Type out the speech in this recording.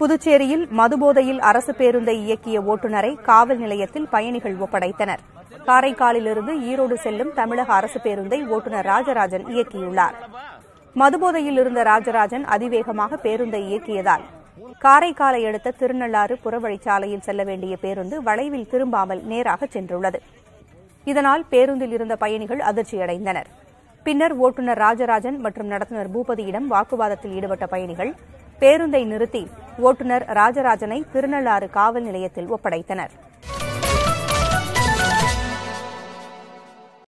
புதுச்சேரியில் மதுபோதையில் அரசு பேருந்தை இயக்கிய ஓட்டுநரை காவல் நிலையத்தில் பயணிகள் ஒப்படைத்தனர் காரைக்காலிலிருந்து ஈரோடு செல்லும் தமிழக அரசு பேருந்தை ஓட்டுநர் ராஜராஜன் இயக்கியுள்ளார் மதுபோதையில் இருந்த ராஜராஜன் அதிவேகமாக பேருந்தை இயக்கியதால் காரைக்காலை அடுத்த திருநள்ளாறு புறவழிச்சாலையில் செல்ல வேண்டிய பேருந்து வளைவில் திரும்பாமல் நேராக சென்றுள்ளது இதனால் பேருந்தில் இருந்த பயணிகள் அதிர்ச்சியடைந்தனர் பின்னர் ஓட்டுநர் ராஜராஜன் மற்றும் நடத்துனர் பூபதியிடம் வாக்குவாதத்தில் ஈடுபட்ட பயணிகள் பேருந்தை நிறுத்தி ஓட்டுநர் ராஜராஜனை திருநள்ளாறு காவல் நிலையத்தில் ஒப்படைத்தனர்